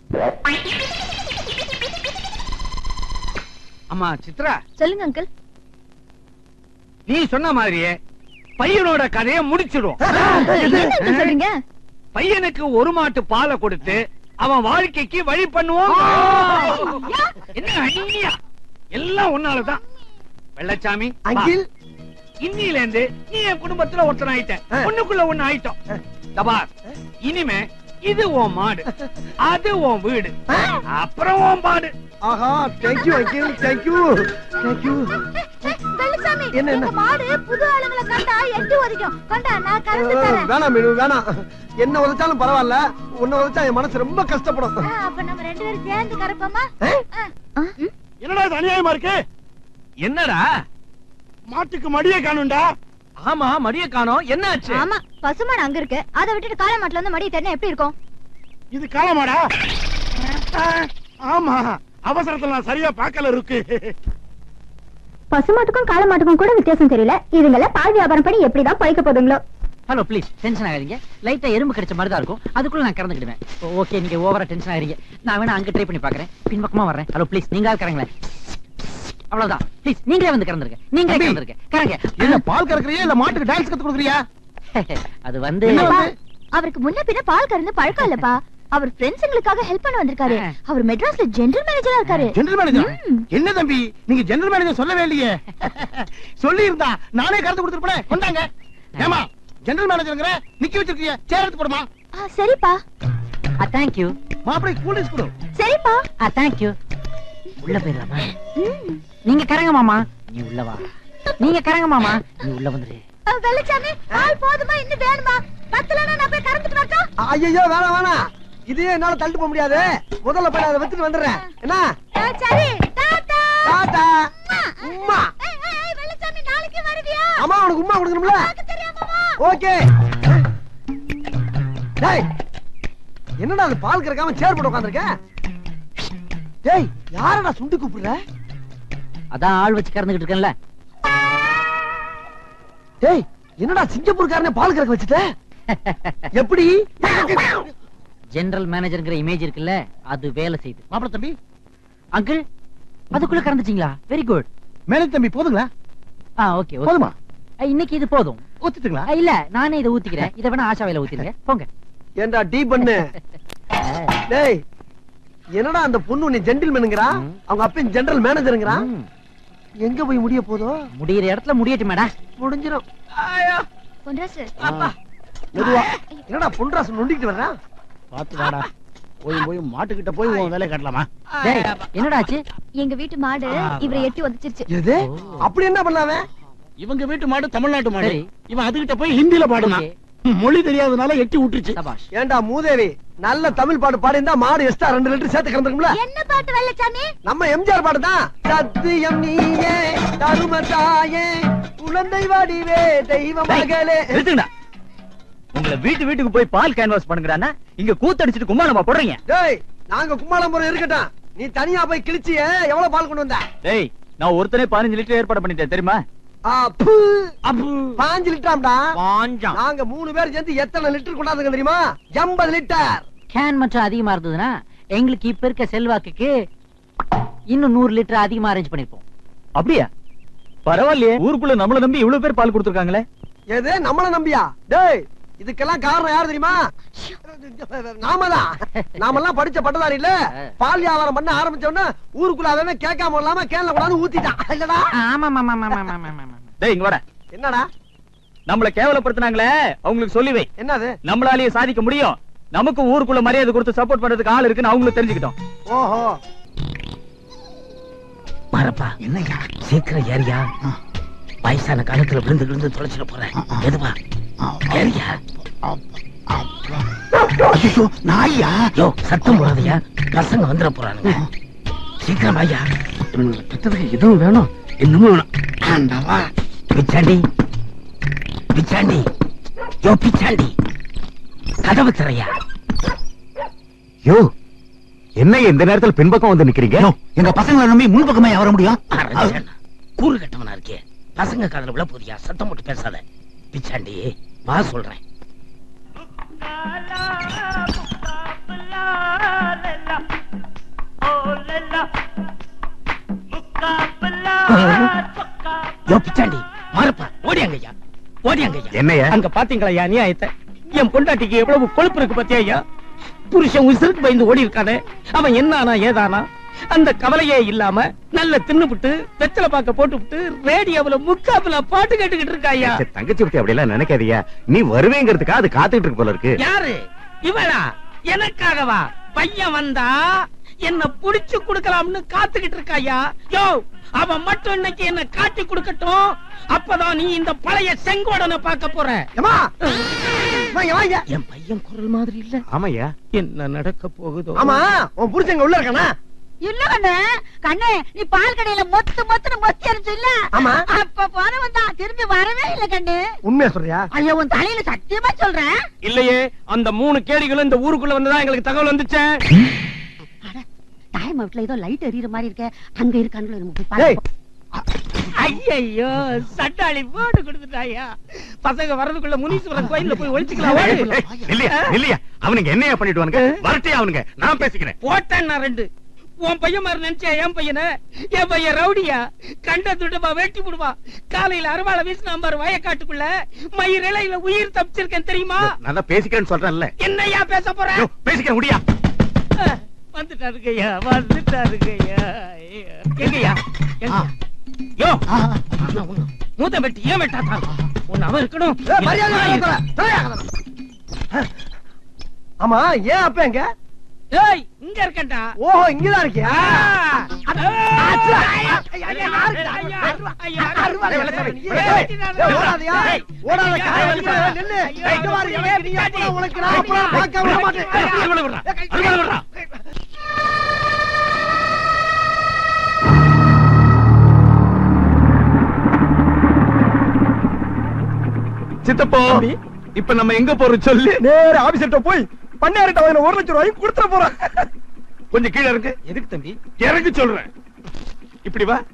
அம்மா சித்ரா சொல்லுங்க அங்கிள் நீ சொன்ன மாதிரியே பையனோட கதையை முடிச்சிடும் என்ன uncle சொல்றீங்க பையனுக்கு ஒரு மாட்டு பாலை கொடுத்து அவன் வாழ்க்கைக்கு வழி பண்ணுவோம் என்ன அநியா எல்லாம் உன்னாலதான் வெள்ளச்சாமி வா. அங்கிள் இன்னில இருந்து நீ என் குடும்பத்துல ஒருத்தன் ஆயிட்ட ஒண்ணுக்குள்ள ஒண்ணு ஆயிட்டோம் தபார் இனிமே இது உன் மாடு அது உன் வீடு அப்புறம் உன் பாடு ஆஹா thank you uncle thank you thank you Vellaichamy என்ன, என்ன? மாடு புது ஆளுங்களை கண்டா எட்டு ஒதிக்கும் கொண்டா நான் கறந்து தரேன் வேணாம் மீனு வேணாம் என்ன உதைச்சாலும் பரவாயில்ல உன்னை உதைச்சா என் மனசு ரொம்ப கஷ்டப்படும் ஆ, அப்ப நம்ம ரெண்டு பேரும் சேர்ந்து கறப்போமா என்னடா இது அநியாயமா இருக்கு என்னடா மாட்டுக்கு மடிய காணும்டா ஆமா மடிய காணோம் என்னாச்சு ஆமா பசுமாடு அங்க இருக்கு அதை விட்டுட்டு காளை மாட்டுல வந்து மடியை தேடினா எப்படி இருக்கும் இது காலமாடா ஆமா அவசரத்துல நான் சரியா பார்க்கல இருக்கு பசுமாட்டுக்கும் காளை மாட்டுக்கும் கூட வித்தியாசம் தெரியல இதுங்கள பால் வியாபாரம் பண்ணி எப்படிதான் பழைக்க போதுங்களோ ஹலோ ப்ளீஸ் டென்ஷன் ஆகாதீங்க லைட்டா எறும்பு கடிச்ச மாதிரி தான் இருக்கும் அதுக்குள்ள நான் கறந்துக்கிடுவேன் ஓகே நீங்க ஓவரா டென்ஷன் ஆகிறீங்க நான் வேணா அங்க ட்ரை பண்ணி பாக்குறேன் பின்பக்கமா வர்றேன் ஹலோ ப்ளீஸ் நீங்க கறங்களேன் அவ்வளவுதான் ப்ளீஸ் நீங்களே வந்து கறந்துருங்க நீங்களே தம்பி. கறந்துருங்க கறங்க என்ன பால் கறக்குறியா இல்ல மாட்டுக்கு டான்ஸ் கத்து கொடுக்குறியா அது வந்து என்ன வந்து? அவருக்கு முன்ன பின்ன பால் கறந்து பழக்கம் இல்லப்பா அவர் ஃப்ரெண்ட்ஸுங்களுக்காக ஹெல்ப் பண்ண வந்திருக்காரு அவர் மெட்ராஸ்ல ஜெனரல் மேனேஜரா இருக்காரு ஜெனரல் மேனேஜர் ம். என்ன தம்பி நீங்க ஜெனரல் மேனேஜர் சொல்லவே இல்லையே சொல்லி இருந்தா நானே கருத்து கொடுத்துருப்பேன் கொண்டாங்க ஏமா ஜெனரல் மேனேஜர்ங்கிற நிக்க வச்சிருக்கீங்க சேர் எடுத்து போடுமா ஆ, சரிப்பா தேங்க்யூ மாப்பிளை கூலிஸ் கொடு சரிப்பா தேங்க்யூ உள்ள போயிடலாமா ம். நீங்க கறங்க மாமா நீ உள்ள வா நீங்க கறங்க மாமா நீ உள்ள வந்துரு ஆ, வெள்ளச்சாமி பால் போதுமா இன்னும் வேணுமா பத்தலன்னா நான் போய் கறந்துட்டு வரட்டும் ஐயோ வேணாம் வேணாம் இதையே என்னால தள்ளிட்டு போக முடியாது முதல்ல போய் நான் அதை வித்துட்டு வந்துடுறேன் என்ன ஆ, சரி டாடா டாடா உம்மா ஏய், ஏய், ஏய், வெள்ளச்சாமி நாளைக்கு வருவியா அம்மா உனக்கு உம்மா கொடுக்கணும்ல உனக்கு தெரியாமமா ஓகே டேய் என்னடா அது பால் கறக்காம சேர் போட்டு உட்கார்ந்திருக்க டேய் யாரடா சுண்டி கூப்பிடுற அதான் ஆள் வச்சு கறந்துகிட்டு இருக்கேன்ல டேய் என்னடா சிங்கப்பூர்காரனே பால் கறக்க வச்சுட்ட எப்படி ஜெனரல் மேனேஜர்ங்கிற இமேஜ் இருக்குல்ல அது வேலை செய்யுது மாப்பிள தம்பி அங்கிள் அதுக்குள்ள கறந்துட்டீங்களா வெரி குட் மேனேஜ் தம்பி போதுங்களா ஆ ஓகே போதுமா இன்னைக்கு இது போதும் ஒத்துட்டுங்களா ஆ, இல்ல நானே இதை ஊத்திக்கிறேன் இதை வேணா ஆஷாவையில ஊத்திருங்க போங்க ஏன்டா டீ பண்ணு டேய் என்னடா அந்த பொண்ணு உன்னை ஜென்டில்மேனுங்கிறா ம். அவங்க அப்பன் ஜெனரல் மேனேஜருங்கிறா ம், எங்க போய் முடிய போதோ முடியிற இடத்துல முடியட்டும் மேடா முடிஞ்சிரும் பொன்ராசு மெதுவா என்னடா பொன்ராசு நொண்டிக்கிட்டு வர்றான் பாத்து வாடா போய் போய் மாட்டுக்கிட்ட போய் உன் வேலையை காட்டலாமா டேய் என்னடா ஆச்சு எங்க வீட்டு மாடு இவரை எட்டி உதச்சிருச்சு எது அப்படி என்ன பண்ணலாமே இவங்க வீட்டு மாடு தமிழ்நாட்டு மாடு சரி. இவன் அதுகிட்ட போய் ஹிந்தில பாடுனான் Okay. மொழி தெரியாதனால எட்டி விட்டுருச்சு சபாஷ் ஏன்டா மூதேவி நல்ல தமிழ் பாட்டு பாடிந்தா மாடு எக்ஸ்ட்ரா ரெண்டு லிட்டர் சேர்த்து கறந்துருக்கும்ல என்ன பாட்டு வெள்ளச்சாமி நம்ம எம்ஜிஆர் பாட்டு தான் சத்தியம் நீயே தரும தாயே குழந்தை வடிவே தெய்வ மகளே நிறுத்துங்கடா உங்களை வீட்டு வீட்டுக்கு போய் பால் கேன்வாஸ் பண்ணுங்கடான்னா இங்க கூத்தடிச்சிட்டு கும்மா நம்ம போடுறீங்க டேய் நாங்க கும்மாளம்புரம் இருக்கட்டும் நீ தனியா போய் கிழிச்சிய எவ்வளவு பால் கொண்டு வந்த டேய் நான் ஒருத்தனே பதினஞ்சு லிட்டர் ஏற்பாடு பண்ணிட்டேன் தெரியுமா ஆ, ப்பு. அப்பு பாஞ்சு லிட்டராம்டா வாஞ்சாம் நாங்க மூணு பேர் சேர்ந்து எத்தனை லிட்டர் கொண்டாந்துங்க தெரியுமா எண்பது லிட்டர் கேன் மட்டும் அதிகமா இருந்ததுன்னா எங்களுக்கு இப்ப இருக்க செல்வாக்குக்கு இன்னும் நூறு லிட்டர் அதிகமா அரேஞ்ச் பண்ணிருப்போம் அப்படியா பரவாயில்லையே ஊருக்குள்ள நம்மள நம்பி இவ்வளவு பேர் பால் கொடுத்துருக்காங்களே எது நம்மள நம்பியா டேய் இதுக்கெல்லாம் காரணம் யார் தெரியுமா நாமதான் நாமெல்லாம் படிச்ச பட்டதாரி இல்ல பால் வியாபாரம் பண்ண ஆரம்பிச்ச உடனே ஊருக்குள்ள அவன் கேட்காம இல்லாம கேன்ல கொண்டாந்து ஊத்திட்டான் இல்லடா ஆமா ஆமா ஆமா ஆமா ஆமா ஆமா டேய் இங்க வாடா என்னடா நம்மள கேவலப்படுத்துனாங்களே அவங்களுக்கு சொல்லி வை என்னது நம்மளாலேயே சாதிக்க முடியும் நமக்கு ஊருக்குள்ள மரியாதை கொடுத்து சப்போர்ட் பண்றதுக்கு ஆள் இருக்குன்னு அவங்களும் தெரிஞ்சுக்கிட்டோம் ஓஹோ மாறப்பா என்னையா சீக்கிரம் ஏறியா வயசான காலத்துல விழுந்து விழுந்து தொலைச்சிட போறேன் எதுவா ஏறியா ஐயோ நாயா யோ சத்தம் போடாதயா பசங்க வந்துட போறானுங்க சீக்கிரம் ஐயா இவனுக்கு பெற்றதுக்கு எதுவும் வேணும் இன்னமும் வேணும் ஆண்டவா பிச்சாண்டி பிச்சாண்டி யோ பிச்சாண்டி கதவு திறையா யோ என்ன இந்த நேரத்துல பின்பக்கம் வந்து நிக்கிறீங்க எங்க பசங்களை நம்பி முன்பக்கமே வர முடியும் கூறு கட்டவனா இருக்கே பசங்க காதல விழ போதியா சத்தம் போட்டு பேசாத பிச்சாண்டி வா சொல்றேன் யோ பிச்சாண்டி மாறப்பா ஓடியாங்கய்யா ஓடியாங்கய்யா என்னையா அங்க பாத்தீங்களா ஐயா நியாயத்தை என் பொண்டாட்டிக்கு எவ்வளவு கொழுப்பு இருக்கு பத்தியா ஐயா புருஷன் உசுருக்கு பயந்து ஓடி இருக்கானே அவன் என்னானா ஏதானா அந்த கவலையே இல்லாம நல்ல தின்னுபிட்டு வெத்தலை பாக்க போட்டுவிட்டு ரேடியோவுல முக்காப்புல பாட்டு கேட்டுக்கிட்டு இருக்கா ஐயா சே, தங்கச்சி பத்தி அப்படி எல்லாம் நினைக்காதீங்க நீ வருவேங்கிறதுக்கா அது காத்துக்கிட்டு இருக்கு போல இருக்கு யாரு இவளா எனக்காகவா பையன் வந்தா என்ன புடிச்சு குடுக்கலாம்னு காத்துக்கிட்டு இருக்காயா யோ அவன் மட்டும் இன்னைக்கு என்ன காட்டி கொடுக்கட்டும் அப்பதான் நீ இந்த பழைய செங்கோடனை பார்க்க போற ஏமா வாங்க வாங்க என் பையன் குரல் மாதிரி இல்ல ஆமாய்யா என்ன நடக்க போகுதோ ஆமா உன் புருஷங்க உள்ள இருக்கானா இல்ல கண்ணு கண்ணு நீ பால் கடையில மொத்து மொத்துன்னு மொத்தி அரைச்சு இல்ல ஆமா. அப்ப போனவன் தான் திரும்பி வரவே இல்ல கண்ணு உண்மையா சொல்றியா ஐயோ உன் தலையில சத்தியமா சொல்றேன் இல்லையே அந்த மூணு கேடிகளும் இந்த ஊருக்குள்ள வந்துதான் எங்களுக்கு தகவல் வந்துச்சே டைம் அவுட்ல ஏதோ லைட் எரியற மாதிரி இருக்க அங்க இருக்கானுங்களோ நம்ம போய் டேய் பாக்கலாம் ஐயோ சட்டாளி போட்டு கொடுத்துட்டாயா பசங்க வரதுக்குள்ள முனீஸ்வரன் கோயில்ல போய் ஒழிச்சுக்கலாம் ஓடு. இல்லையா இல்லையா அவனுங்க என்னையா பண்ணிடுவானுங்க வரட்டே அவனுங்க நான் பேசிக்கிறேன் போட்டேன் நான் ரெண்டு உன் பையன் மாதிரி நினைச்சா என் பையனை என் பையன் ரவுடியா கண்ட துடுப்பா வெட்டி விடுவா காலையில அருவாளை வீசினா பாரு வயக்காட்டுக்குள்ள மயிர் இலையில உயிர் தப்பிச்சிருக்கேன் தெரியுமா நான் தான் பேசிக்கிறேன்னு சொல்றேன்ல என்னையா பேச போற யோ, பேசிக்கிறேன் முடியா அஹ், வந்துட்டாருங்கய்யா வந்துட்டாருங்கய்யா ஐயோ. எங்கய்யா எங்க? யோ மூத்த வெட்டி ஏன் வெட்டாத்தா உன்னை அவன் இருக்கணும் ஏய், மரியாதை இல்லாத தலையா கதவை. ஆமா ஏன் அப்ப எங்க ஏய் இங்க இருக்கேன்டா ஓஹோ இங்கதான் இருக்கியா ஓடாதயா ஓடாத காய வலிக்காத நில்லு இங்க பாரு எனக்கு நீ அப்புறம் உனக்கு நான் அப்புறம் பார்க்க விட மாட்டேன் சித்தப்போ இப்ப நம்ம எங்க போறோம் சொல்லு நேர ஆபீஸ்கிட்ட போய் பண்ணாரிட்ட வாங்கின ஒரு லட்சம் ரூபாய் கொடுத்துட போறேன் கொஞ்சம் கீழே இருக்கு எதுக்கு தம்பி இறங்கி சொல்றேன் இப்படி வா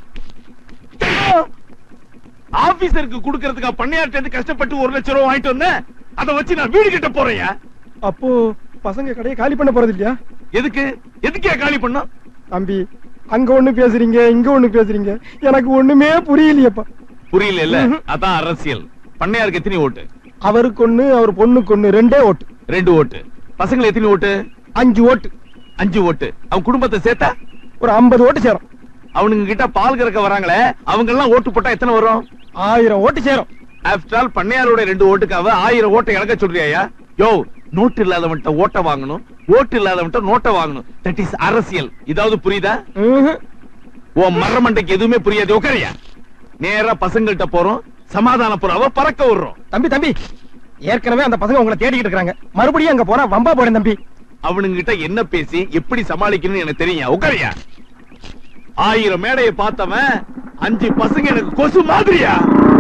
ஆபீசருக்கு குடுக்கறதுக்கு பண்ணையார்ட்ட இருந்து கஷ்டப்பட்டு ஒரு லட்சம் ரூபாய் வாங்கிட்டு வந்தேன் அதை வச்சு நான் வீடு கட்ட போறேன்யா அப்போ பசங்க கடையை காலி பண்ண போறது இல்லையா எதுக்கு எதுக்கே காலி பண்ணோம் தம்பி அங்க ஒண்ணு பேசுறீங்க இங்க ஒண்ணு பேசுறீங்க எனக்கு ஒண்ணுமே புரியலையப்பா புரியல இல்ல அதான் அரசியல் பண்ணையாருக்கு எத்தனை ஓட்டு அவருக்கு ஒண்ணு அவர் பொண்ணுக்கு ஒண்ணு ரெண்டே ஓட்டு ரெண்டு ஓட்டு பசங்களை எத்தனை ஓட்டு அஞ்சு ஓட்டு அஞ்சு ஓட்டு அவன் குடும்பத்தை சேர்த்தா ஒரு ஐம்பது ஓட்டு சேரும் அவனுங்க கிட்ட பால் கறக்க வராங்களே அவங்க எல்லாம் ஓட்டு போட்டா எத்தனை வரும் ஆயிரம் ஓட்டு சேரும் ஆஃப்டர் ஆல் பண்ணையாரோட ரெண்டு ஓட்டுக்காக ஆயிரம் ஓட்டை இழக்க சொல்றியா யோ நோட்டு இல்லாதவன்ட்ட ஓட்டை வாங்கணும் ஓட்டு இல்லாதவன்ட்ட நோட்டை வாங்கணும் தட் இஸ் அரசியல் இதாவது புரியுதா ம்ஹும். உன் மரமண்டைக்கு எதுவுமே புரியாது உட்காரியா நேரா பசங்கள்ட்ட போறோம் சமாதான புறாவ பறக்க விடுறோம் தம்பி தம்பி ஏற்கனவே அந்த பசங்க உங்களை தேடிக்கிட்டு இருக்காங்க மறுபடியும் அங்க போனா வம்பா போறேன் தம்பி அவனுங்க கிட்ட என்ன பேசி எப்படி சமாளிக்கணும்னு எனக்கு தெரியும் உட்காரியா ஆயிரம் மேடையை பார்த்தவன் அஞ்சு பசங்க எனக்கு கொசு மாதிரியா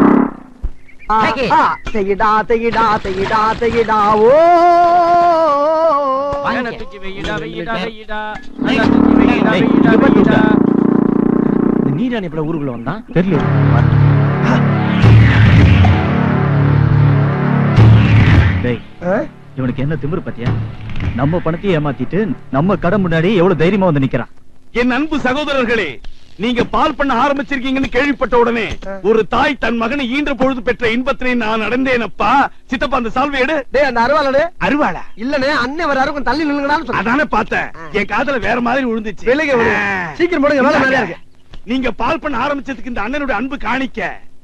தெகிடா தெகிடா தெகிடா தெகிடா ஓ வாங்க. தூக்கி வைடா, வைடா, வைடா. ஏய், தூக்கி வைடா, ஏய், வைடா, இங்க பாரு, வைடா. இந்த நீராணி எப்பட ஊருக்குள்ள வந்தான் தெரியல டேய் ஆ? இவனுக்கு என்ன திமிரு பத்தியா நம்ம பணத்தையும் ஏமாத்திட்டு நம்ம கடை முன்னாடி எவ்வளவு தைரியமா வந்து நிக்கிறான் என் அன்பு சகோதரர்களே நீங்க பால் பண்ண ஆரம்பிச்சிருக்கீங்கன்னு கேள்விப்பட்ட உடனே ஒரு தாய் தன் மகனை ஈன்ற பொழுது பெற்ற இன்பத்தினை நான் அடைந்தேனப்பா சித்தப்பா அந்த சால்வை எடு டேய் அந்த அருவாளனே அருவாளா இல்லனே அண்ணன் வர கொஞ்சம் தள்ளி நில்லுங்கடான்னு சொன்னேன் அதானே பார்த்தேன் என் காதுல வேற மாதிரி விழுந்துச்சு வெளியே விடு. சீக்கிரம் போடுங்க வேலை நிறைய இருக்கு நீங்க பால் பண்ண ஆரம்பிச்சதுக்கு இந்த அண்ணனுடைய அன்பு காணிக்க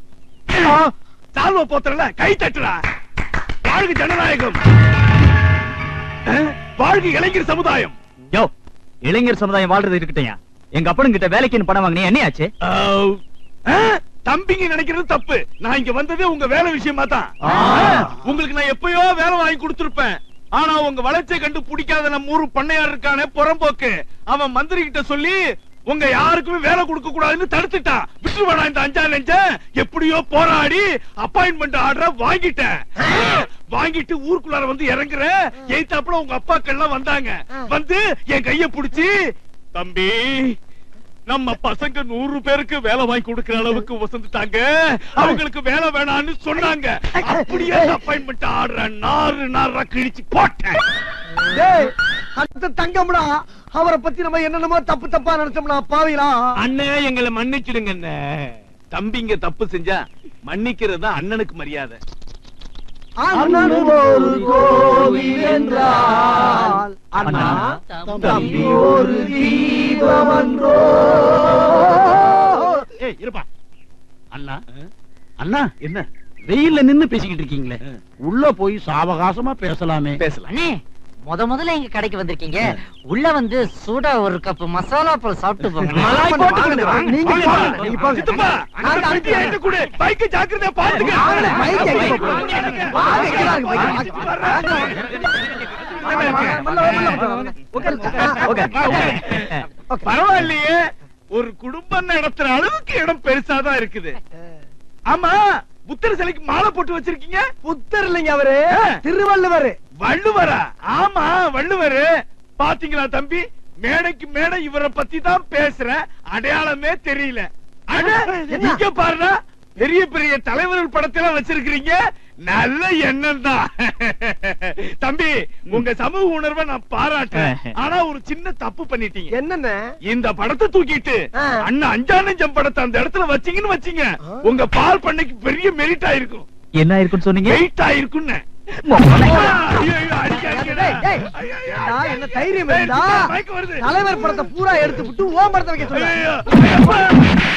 சால்வ போத்தரல கை தட்டுடா வாழ்க ஜனநாயகம் அஹ், வாழ்க இளைஞர் சமுதாயம் யோ இளைஞர் சமுதாயம் வாழ்றது இருக்கட்டையா எங்க அப்பனும் கிட்ட வேலைக்குன்னு பணம் வாங்கினே என்னையாச்சு ஆவ். அஹ், தம்பிங்க நினைக்கிறது தப்பு நான் இங்க வந்ததே உங்க வேலை விஷயமா தான் ஆ. உங்களுக்கு நான் எப்பயோ வேலை வாங்கி கொடுத்திருப்பேன் ஆனா உங்க வளர்ச்சியை கண்டு பிடிக்காத நம்ம ஊரு பண்ணையார் இருக்கானே புறம்போக்கு அவன் மந்திரி கிட்ட சொல்லி உங்க யாருக்குமே வேலை கொடுக்க கூடாதுன்னு தடுத்துட்டான் விட்டுருவாடா இந்த அஞ்சா லஞ்ச எப்படியோ போராடி அப்பாயின்மெண்ட் ஆர்டர் வாங்கிட்டேன் வாங்கிட்டு ஊருக்குள்ளார வந்து இறங்குற எய்தாப்புல உங்க அப்பாக்கள்லாம் வந்தாங்க வந்து என் கைய புடிச்சு தம்பி நம்ம பசங்க நூறு பேருக்கு வேலை வாங்கி கொடுக்கிற அளவுக்கு வசந்துட்டாங்க அவங்களுக்கு வேலை வேணாம்னு சொன்னாங்க அப்படியே அப்பாயின்மெண்ட் ஆடுற நாறு நாரா கிழிச்சு போட்டேன் டேய் அந்த தங்கம்டா அவரை பத்தி நம்ம என்னென்னமோ தப்பு தப்பா நினைச்சோம்னா பாவிலா அண்ணே எங்களை மன்னிச்சிடுங்க அண்ணே தம்பிங்க தப்பு செஞ்சா மன்னிக்கிறது தான் அண்ணனுக்கு மரியாதை அண்ணன் ஒரு கோவில் என்றால் அண்ணா தம்பி ஒரு தீபம் என்றோ ஏய் இருப்பா அண்ணா அண்ணா என்ன வெயில்ல நின்னு பேசிக்கிட்டு இருக்கீங்களே உள்ள போய் சாவகாசமா பேசலாமே பேசலாம் அண்ணே முத முதல்ல எங்க கடைக்கு வந்திருக்கீங்க உள்ள வந்து சூடா ஒரு கப் மசாலா பால் சாப்பிட்டு போங்க மலாய் போட்டுக்கோங்க. நீங்க போங்க. நீங்க போங்க. சித்தப்பா, நான் தான் அனுப்பி என்கிட்ட கொடு. பைக்கை ஜாக்கிரதையா பாத்துக்க. வாங்கலே, பைக் எங்க போகுது? வாங்க, இங்க தான் இருக்கு பைக். வாங்க, வாங்க, வாங்க, வாங்க, வாங்க, வாங்க. உட்காருங்க. ஓகே. பரவாயில்லையே ஒரு குடும்பம் நடத்துற அளவுக்கு இடம் பெருசாதான் இருக்குது ஆமா புத்தர் சிலைக்கு மாலை போட்டு வச்சிருக்கீங்க புத்தர் இல்லைங்க அவரு ஆ. திருவள்ளுவர் வள்ளுவரா ஆமா வள்ளுவரு பாத்தீங்களா தம்பி மேடைக்கு மேடை இவரை பத்தி தான் பேசுற அடையாளமே தெரியல அட, என்ன? இங்க பாருடா பெரிய பெரிய தலைவர்கள் படத்தெல்லாம் வச்சிருக்கிறீங்க நல்ல எண்ணம் தான் தம்பி உங்க சமூக உணர்வை நான் பாராட்டுறேன் ஆனா ஒரு சின்ன தப்பு பண்ணிட்டீங்க என்னென்ன இந்த படத்தை தூக்கிட்டு ஆ. அண்ணா அஞ்சானஞ்சம் படத்தை அந்த இடத்துல வச்சீங்கன்னு வச்சீங்க உங்க பால் பண்ணைக்கு பெரிய மெரிட் ஆயிருக்கும் என்ன இருக்குன்னு சொன்னீங்க வெயிட் ஆயிருக்குன்னு டேய், டேய். ஏண்டா, என்ன தைரியம் இருந்தா தலைவர் படத்தை பூரா எடுத்து விட்டு ஓம் படத்தை வைக்க சொல்ல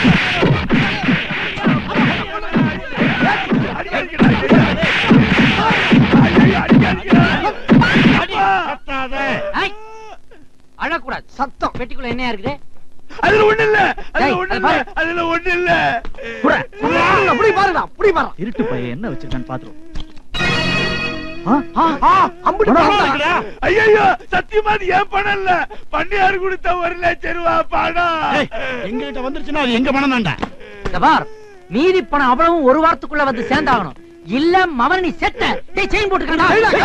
அழக்கூடாது சத்தம் பெட்டிக்குள்ள என்னையா இருக்குது அதுல ஒண்ணு இல்ல அதுல டேய், ஒண்ணு அது இல்ல பாரு. அதுல ஒண்ணு இல்ல அப்படி பாருடா அப்படி பாரு இருட்டு பையன் என்ன வச்சிருக்கான்னு பாத்துருவோம் அம்புட்டு பாருடா. ஐயோ சத்தியமா அது ஏன் பணம் இல்ல பண்ணியாரு கொடுத்த ஒரு லட்சம் ரூபா பணம் எங்க கிட்ட வந்துருச்சுன்னா அது எங்க பணம் தான்டா இந்த பார் மீதி பணம் அவ்வளவும் ஒரு வாரத்துக்குள்ள வந்து சேர்ந்தாகணும் இல்ல மவன் நீ செத்த டேய் செயின் போட்டுக்கடா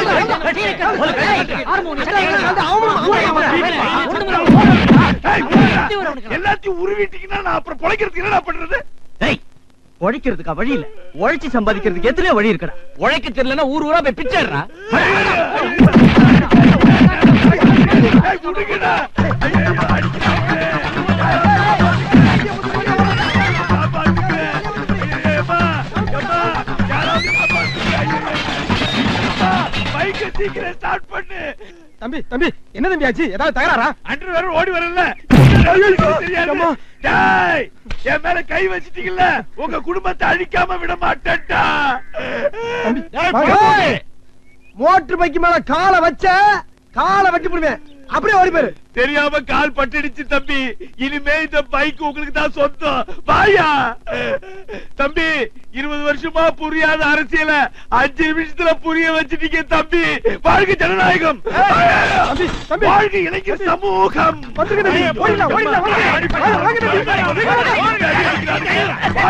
எல்லாத்தையும் உருவிட்டீங்கன்னா நான் அப்புறம் பொழைக்கிறதுக்கு என்னடா பண்றது டேய் உழைக்கிறதுக்கா வழி இல்ல உழைச்சு சம்பாதிக்கிறதுக்கு எத்தனையோ வழி இருக்கடா உழைக்க தெரியலன்னா ஊர் ஊரா போய் பிச்சைடுறா ஏய், விடுங்கடா. ஐயையோ, அடிக்கிறாங்க. காப்பாத்துங்க. ஏம்மா, ஏம்மா, யாராவது காப்பாத்துங்க. ஐயையோ. அம்மா, பைக்கை சீக்கிரம் ஸ்டார்ட் பண்ணு தம்பி தம்பி என்ன தம்பி ஆச்சு ஏதாவது தகராறா அன்று வேற ஓடி வரல தெரியாது டேய், என் மேல கை வச்சிட்டீங்கல்ல உங்க குடும்பத்தை அழிக்காம விட மாட்டேன்டா டேய், மகே, மோட்டர் பைக்கு மேல காலை வச்ச காலை வெட்டி போடுவேன் அப்படியே ஓடி போயிரு தெரியாம கால் பட்டுடுச்சு தம்பி இனிமே இந்த பைக் உங்களுக்கு தான் சொந்தம் வாயா தம்பி இருபது வருஷமா புரியாத அரசியல அஞ்சு நிமிஷத்துல புரிய வச்சுட்டீங்க தம்பி வாழ்க ஜனநாயகம் வாழ்க இளைஞர் சமூகம் வந்துருங்க தம்பி. ஓடிடலாம், ஓடிடலாம், ஓடிடலாம். வாங்க, வாங்க தம்பி. வாங்க, வாங்க, வாங்க.